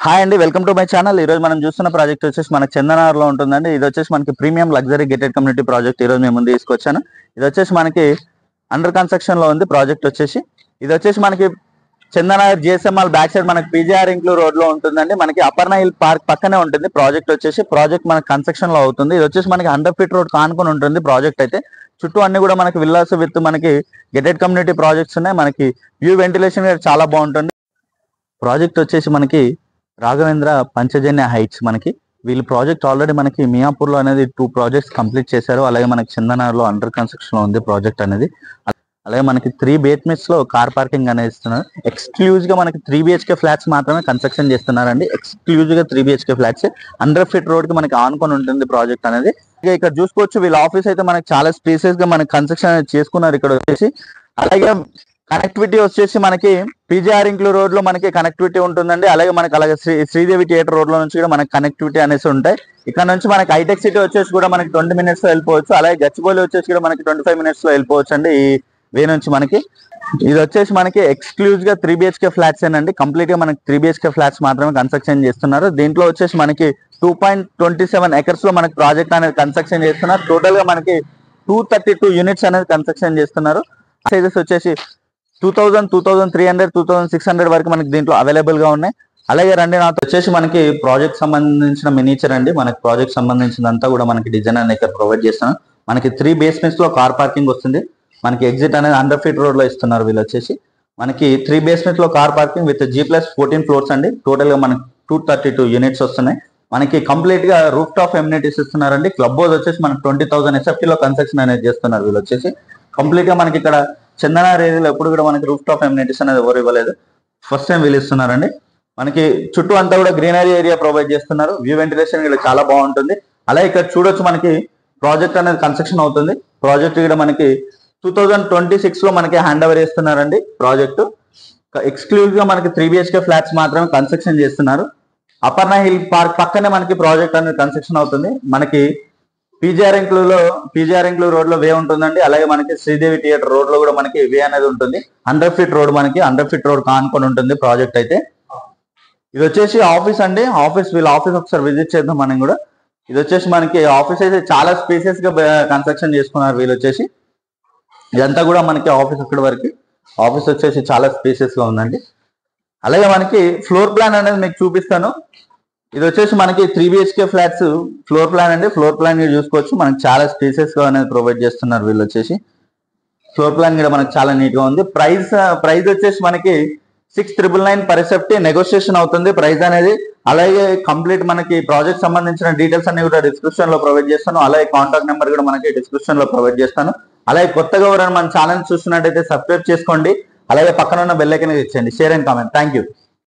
hi అండి welcome to my channel ఈ రోజు మనం చూస్తున్న ప్రాజెక్ట్ వచ్చేసి మనకి చందనగర్ లో ఉంటుందండి ఇది వచ్చేసి మనకి premium luxury gated community project ఈ రోజు మేము ముందు తీసుకొచ్చాను ఇది వచ్చేసి మనకి అండర్ కన్స్ట్రక్షన్ లో ఉంది ప్రాజెక్ట్ వచ్చేసి ఇది వచ్చేసి మనకి చందనగర్ జిఎస్ఎంఆర్ బ్యాక్ సైడ్ మనకి పీజీఆర్ ఇంక్లూ రోడ్ లో ఉంటుందండి మనకి అపర్ణ హిల్ పార్క్ పక్కనే ఉంటుంది ప్రాజెక్ట్ వచ్చేసి ప్రాజెక్ట్ మనకి కన్స్ట్రక్షన్ లో అవుతుంది ఇది వచ్చేసి మనకి హండ్రెడ్ ఫీట్ రోడ్ కానుకొని ఉంటుంది ప్రాజెక్ట్ అయితే చుట్టూ అన్ని కూడా మనకి విల్లాస్ విత్ మనకి గెటెడ్ కమ్యూనిటీ ప్రాజెక్ట్స్ ఉన్నాయి మనకి వ్యూ వెంటిలేషన్ చాలా బాగుంటుంది ప్రాజెక్ట్ వచ్చేసి మనకి రాఘవేంద్ర పంచజన్య హైట్స్ మనకి వీళ్ళు ప్రాజెక్ట్ ఆల్రెడీ మనకి మియాపూర్ లో అనేది టూ ప్రాజెక్ట్స్ కంప్లీట్ చేశారు అలాగే మనకి చందనగర్ లో అండర్ కన్స్ట్రక్షన్ లో ఉంది ప్రాజెక్ట్ అనేది అలాగే మనకి త్రీ బేస్మెంట్స్ లో కార్ పార్కింగ్ అనేది ఇస్తున్నారు ఎక్స్క్లూజివ్ గా మనకి త్రీ బిహెచ్కే ఫ్లాట్స్ మాత్రమే కన్స్ట్రక్షన్ చేస్తున్నారండి ఎక్స్క్లూజివ్ గా three BHK flats hundred feet road కి మనకి ఆనుకొని ఉంటుంది ప్రాజెక్ట్ అనేది ఇక ఇక్కడ చూసుకోవచ్చు వీళ్ళ ఆఫీస్ అయితే మనకి చాలా స్పేసెస్ గా మనకి కన్స్ట్రక్షన్ అనేది చేసుకున్నారు ఇక్కడ వచ్చేసి అలాగే కనెక్టివిటీ వచ్చేసి మనకి పీజీఆర్ ఇంక్లూ రోడ్ లో మనకి కనెక్టివిటీ ఉంటుందండి అలాగే మనకి అలాగే శ్రీ శ్రీదేవి థియేటర్ రోడ్ లో నుంచి కూడా మనకి కనెక్టివిటీ అనేసి ఉంటాయి ఇక్కడ నుంచి మనకి హైటెక్ సిటీ వచ్చేసి కూడా మనకి ట్వంటీ మినిట్స్ లో వెళ్ళిపోవచ్చు అలాగే గచ్చిబౌలి వచ్చేసి కూడా మనకి ట్వంటీ ఫైవ్ మినిట్స్ లో వెళ్ళిపోవచ్చు అండి ఈ వే నుంచి మనకి ఇది వచ్చేసి మనకి ఎక్స్క్లూజివ్ గా త్రీ బిహెచ్కే ఫ్లాట్స్ ఏనండి కంప్లీట్ గా మనకి త్రీ బిహెచ్కే ఫ్లాట్స్ మాత్రమే కన్స్ట్రక్షన్ చేస్తున్నారు దీంట్లో వచ్చేసి మనకి two point twenty seven acres లో మనకి ప్రాజెక్ట్ అనేది కన్స్ట్రక్షన్ చేస్తున్నారు టోటల్ గా మనకి టూ థర్టీ టూ యూనిట్స్ అనేది కన్స్ట్రక్షన్ చేస్తున్నారు సైజెస్ వచ్చేసి two thousand two thousand three hundred two thousand six hundred వరకు మనకి దీంట్లో అవైలబుల్ గా ఉన్నాయి అలాగే రండి నాతో వచ్చేసి మనకి ప్రాజెక్ట్ సంబంధించిన మినీచర్ అండి మనకి ప్రాజెక్ట్ సంబంధించినంతా కూడా మనకి డిజైన్ అనేది ఇక్కడ ప్రొవైడ్ చేస్తున్నాం మనకి త్రీ బేస్మెంట్స్ లో కార్ పార్కింగ్ వస్తుంది మనకి ఎగ్జిట్ అనేది హండ్రెడ్ ఫీట్ రోడ్ లో ఇస్తున్నారు వీళ్ళు వచ్చేసి మనకి త్రీ బేస్మెంట్స్ లో car parking with G plus fourteen floors అండి టోటల్ గా మనకి టూ థర్టీ టూ యూనిట్స్ వస్తున్నాయి మనకి కంప్లీట్ గా రూఫ్ టాప్ ఎమ్యూనిటీస్ ఇస్తున్నారండి క్లబ్ హౌస్ వచ్చేసి మనకి ట్వంటీ థౌసండ్ ఎస్ఎఫ్టీ లో కన్స్ట్రక్షన్ అనేది చేస్తున్నారు వీళ్ళు వచ్చేసి కంప్లీట్ గా మనకి ఇక్కడ చందనార్ ఏరియాలో ఎప్పుడు కూడా మనకి రూఫ్ టాప్ ఎమ్యూనిటీస్ అనేది ఎవరు ఇవ్వలేదు ఫస్ట్ టైం వీళ్ళు ఇస్తున్నారండి మనకి చుట్టూ అంతా కూడా గ్రీనరీ ఏరియా ప్రొవైడ్ చేస్తున్నారు వ్యూ వెంటిలేషన్ ఇక్కడ చాలా బాగుంటుంది అలాగే ఇక్కడ చూడొచ్చు మనకి ప్రాజెక్ట్ అనేది కన్స్ట్రక్షన్ అవుతుంది ప్రాజెక్ట్ ఇక్కడ మనకి టూ థౌజండ్ ట్వంటీ సిక్స్ లో మనకి హ్యాండ్ ఓవర్ చేస్తున్నారండి ప్రాజెక్టు ఎక్స్క్లూజివ్ గా మనకి త్రీ బిహెచ్కే ఫ్లాట్స్ మాత్రమే కన్స్ట్రక్షన్ చేస్తున్నారు అపర్ణ హిల్ పార్క్ పక్కనే మనకి ప్రాజెక్ట్ అనేది కన్స్ట్రక్షన్ అవుతుంది మనకి పీజీఆర్ లో పీజీఆర్ ఇంక్లూ రోడ్ లో వే ఉంటుందండి అలాగే మనకి శ్రీదేవి థియేటర్ రోడ్ లో కూడా మనకి వే అనేది ఉంటుంది హండ్రెడ్ ఫీట్ రోడ్ మనకి హండ్రెడ్ ఫీట్ రోడ్ కానుకొని ఉంటుంది ప్రాజెక్ట్ అయితే ఇది వచ్చేసి ఆఫీస్ అండి ఆఫీస్ వీళ్ళ ఆఫీస్ ఒకసారి విజిట్ చేద్దాం మనం కూడా ఇది వచ్చేసి మనకి ఆఫీస్ అయితే చాలా స్పేసెస్ గా కన్స్ట్రక్షన్ చేసుకున్నారు వీళ్ళు వచ్చేసి ఇదంతా కూడా మనకి ఆఫీస్ అక్కడి వరకు ఆఫీస్ వచ్చేసి చాలా స్పేసెస్ గా ఉందండి అలాగే మనకి ఫ్లోర్ ప్లాన్ అనేది మీకు చూపిస్తాను ఇది వచ్చేసి మనకి three BHK flats floor plan అండి ఫ్లోర్ ప్లాన్ మీరు చూసుకోవచ్చు మనకి చాలా స్పేసెస్ గా అనేది ప్రొవైడ్ చేస్తున్నారు వీళ్ళు వచ్చేసి ఫ్లోర్ ప్లాన్ కూడా మనకి చాలా నీట్ గా ఉంది ప్రైస్ ప్రైస్ వచ్చేసి మనకి సిక్స్ త్రిబుల్ నైన్ పరిసెప్టీ నెగోషియేషన్ అవుతుంది ప్రైస్ అనేది అలాగే కంప్లీట్ మనకి ప్రాజెక్ట్ సంబంధించిన డీటెయిల్స్ అన్ని కూడా డిస్క్రిప్షన్ లో ప్రొవైడ్ చేస్తాను అలాగే కాంటాక్ట్ నెంబర్ కూడా మనకి డిస్క్రిప్షన్ లో ప్రొవైడ్ చేస్తాను అలాగే కొత్తగా ఎవరైనా మన ఛానల్ చూస్తున్నట్టయితే సబ్స్క్రైబ్ చేసుకోండి అలాగే పక్కన ఉన్న బెల్ ఐకన్ ఇచ్చేయండి share and comment thank you